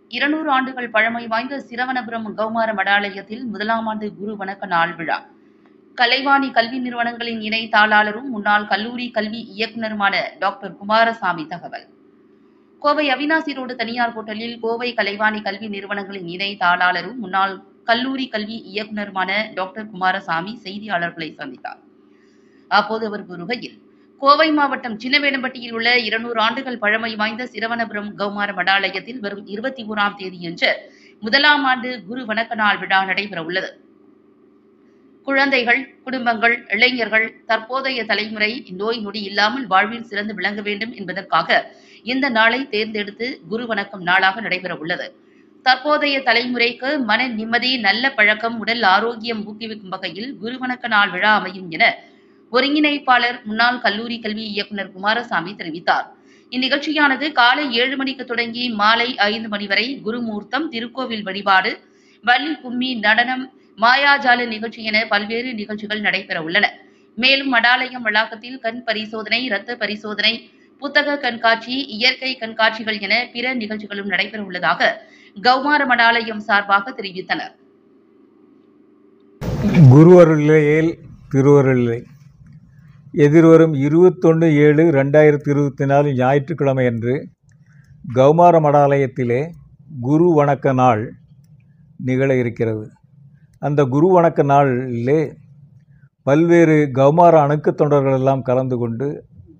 இருநூறு ஆண்டுகள் பழமை வாய்ந்த சிரவணபுரம் கௌமார மடாலயத்தில் முதலாம் ஆண்டு குரு வணக்க நாள் விழா கலைவாணி கல்வி நிறுவனங்களின் இணை தாளாளரும் முன்னாள் கல்லூரி கல்வி இயக்குநருமான டாக்டர் குமாரசாமி தகவல் கோவை அவினாசி ரோடு தனியார் ஹோட்டலில் கோவை கலைவாணி கல்வி நிறுவனங்களின் இணை தாளாளரும் முன்னாள் கல்லூரி கல்வி இயக்குநருமான டாக்டர் குமாரசாமி செய்தியாளர்களை சந்தித்தார் அப்போது அவர் கூறுகையில் கோவை மாவட்டம் சின்னவேடம்பட்டியில் உள்ள இருநூறு ஆண்டுகள் பழமை வாய்ந்த சிரவணபுரம் கௌமார மடாலயத்தில் வரும் இருபத்தி ஓராம் தேதியன்று முதலாம் ஆண்டு குரு வணக்க நாள் விழா நடைபெறவுள்ளது குழந்தைகள் குடும்பங்கள் இளைஞர்கள் தற்போதைய தலைமுறை நோய் நொடி இல்லாமல் வாழ்வில் சிறந்து விளங்க வேண்டும் என்பதற்காக இந்த நாளை தேர்ந்தெடுத்து குரு வணக்கம் நாளாக நடைபெறவுள்ளது தற்போதைய தலைமுறைக்கு மன நிம்மதி நல்ல பழக்கம் உடல் ஆரோக்கியம் ஊக்குவிக்கும் வகையில் குரு வணக்க நாள் விழா அமையும் என ஒருங்கிணைப்பாளர் முன்னாள் கல்லூரி கல்வி இயக்குநர் குமாரசாமி தெரிவித்தார் இந்நிகழ்ச்சியானது காலை ஏழு மணிக்கு தொடங்கி மாலை ஐந்து மணி வரை குருமூர்த்தம் திருக்கோவில் வழிபாடு வள்ளி கும்மி நடனம் மாயாஜால நிகழ்ச்சி என பல்வேறு நிகழ்ச்சிகள் நடைபெற உள்ளன மேலும் மடாலயம் வளாகத்தில் கண் பரிசோதனை இரத்த பரிசோதனை புத்தக கண்காட்சி இயற்கை கண்காட்சிகள் என பிற நிகழ்ச்சிகளும் நடைபெற உள்ளதாக கௌமார மடாலயம் சார்பாக தெரிவித்தனர் குருவருளில் திருவருளிலை எதிர்வரும் இருபத்தொன்று ஏழு ரெண்டாயிரத்தி இருபத்தி நாலு ஞாயிற்றுக்கிழமை அன்று கௌமார மடாலயத்திலே குரு வணக்க நாள் நிகழ இருக்கிறது அந்த குரு வணக்க நாளிலே பல்வேறு கௌமார அணுக்கத் தொண்டர்கள் எல்லாம் கலந்து கொண்டு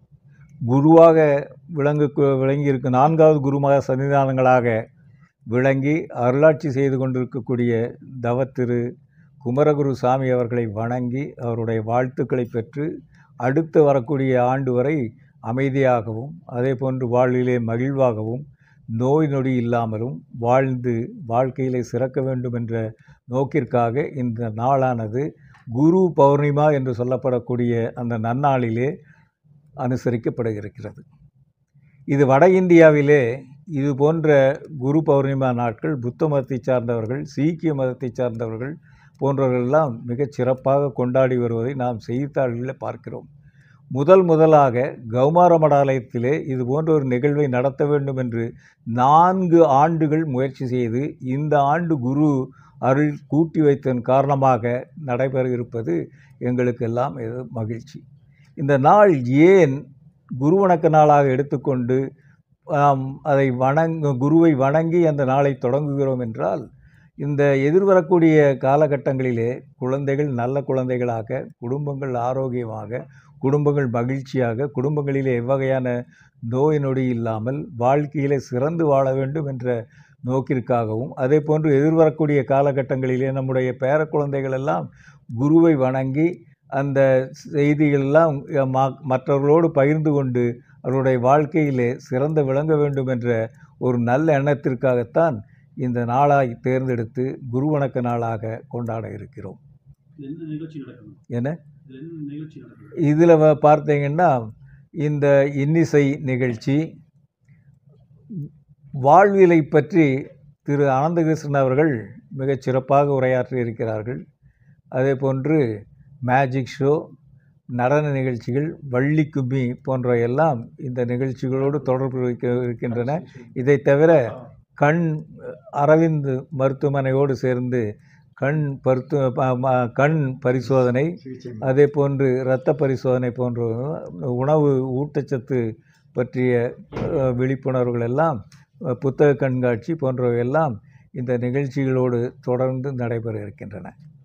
குருவாக விளங்கு விளங்கியிருக்கும் நான்காவது குருமக சன்னிதானங்களாக விளங்கி அருளாட்சி செய்து கொண்டிருக்கக்கூடிய தவத்திரு குமரகுரு சாமி அவர்களை வணங்கி அவருடைய வாழ்த்துக்களை பெற்று அடுத்து வரக்கூடிய ஆண்டு வரை அமைதியாகவும் அதே போன்று வாழ்விலே மகிழ்வாகவும் நோய் நொடி இல்லாமலும் வாழ்ந்து வாழ்க்கையிலே சிறக்க வேண்டும் என்ற நோக்கிற்காக இந்த நாளானது குரு பௌர்ணிமா என்று சொல்லப்படக்கூடிய அந்த நன்னாளிலே அனுசரிக்கப்படுகிறது இது வட இந்தியாவிலே இது போன்ற குரு பௌர்ணிமா நாட்கள் புத்த மதத்தை சார்ந்தவர்கள் சீக்கிய மதத்தை சார்ந்தவர்கள் போன்றவர்களெல்லாம் மிகச் சிறப்பாக கொண்டாடி வருவதை நாம் செய்தித்தாள்களில் பார்க்கிறோம் முதல் முதலாக கௌமார மடாலயத்திலே இது போன்ற ஒரு நிகழ்வை நடத்த வேண்டும் என்று நான்கு ஆண்டுகள் முயற்சி செய்து இந்த ஆண்டு குரு அருள் கூட்டி வைத்ததன் காரணமாக நடைபெற இருப்பது எங்களுக்கெல்லாம் இது மகிழ்ச்சி இந்த நாள் ஏன் குரு வணக்க நாளாக எடுத்துக்கொண்டு நாம் அதை வணங்க குருவை வணங்கி அந்த நாளை தொடங்குகிறோம் என்றால் இந்த எதிர்வரக்கூடிய காலகட்டங்களிலே குழந்தைகள் நல்ல குழந்தைகளாக குடும்பங்கள் ஆரோக்கியமாக குடும்பங்கள் மகிழ்ச்சியாக குடும்பங்களிலே எவ்வகையான நோய் நொடி இல்லாமல் வாழ்க்கையிலே சிறந்து வாழ வேண்டும் என்ற நோக்கிற்காகவும் அதே போன்று எதிர்வரக்கூடிய காலகட்டங்களிலே நம்முடைய பேர குழந்தைகள் எல்லாம் குருவை வணங்கி அந்த செய்திகளெல்லாம் ம- மற்றவர்களோடு பகிர்ந்து கொண்டு அவருடைய வாழ்க்கையிலே சிறந்து விளங்க வேண்டும் என்ற ஒரு நல்ல எண்ணத்திற்காகத்தான் இந்த நாளாய் தேர்ந்தெடுத்து குரு வணக்க நாளாக கொண்டாட இருக்கிறோம் இதுல என்ன நிகழ்ச்சி நடக்கணும் என்ன இதுல என்ன நிகழ்ச்சி நடக்கணும் இதில் பார்த்தீங்கன்னா இந்த இன்னிசை நிகழ்ச்சி வாழ்வியலை பற்றி திரு ஆனந்தகிருஷ்ணன் அவர்கள் மிகச் சிறப்பாக உரையாற்றி இருக்கிறார்கள் அதே போன்று மேஜிக் ஷோ நடன நிகழ்ச்சிகள் வள்ளி கும்மி போன்ற எல்லாம் இந்த நிகழ்ச்சிகளோடு தொடர்பு வைக்க இருக்கின்றன இதை தவிர கண் அரவிந்த் மருத்துவமனையோடு சேர்ந்து கண் பருத்து ப- ம- கண் பரிசோதனை அதே போன்று இரத்த பரிசோதனை போன்ற உணவு ஊட்டச்சத்து பற்றிய அஹ், விழிப்புணர்வுகள் எல்லாம் அஹ், புத்தக கண்காட்சி போன்றவை எல்லாம் இந்த நிகழ்ச்சிகளோடு தொடர்ந்து நடைபெற இருக்கின்றன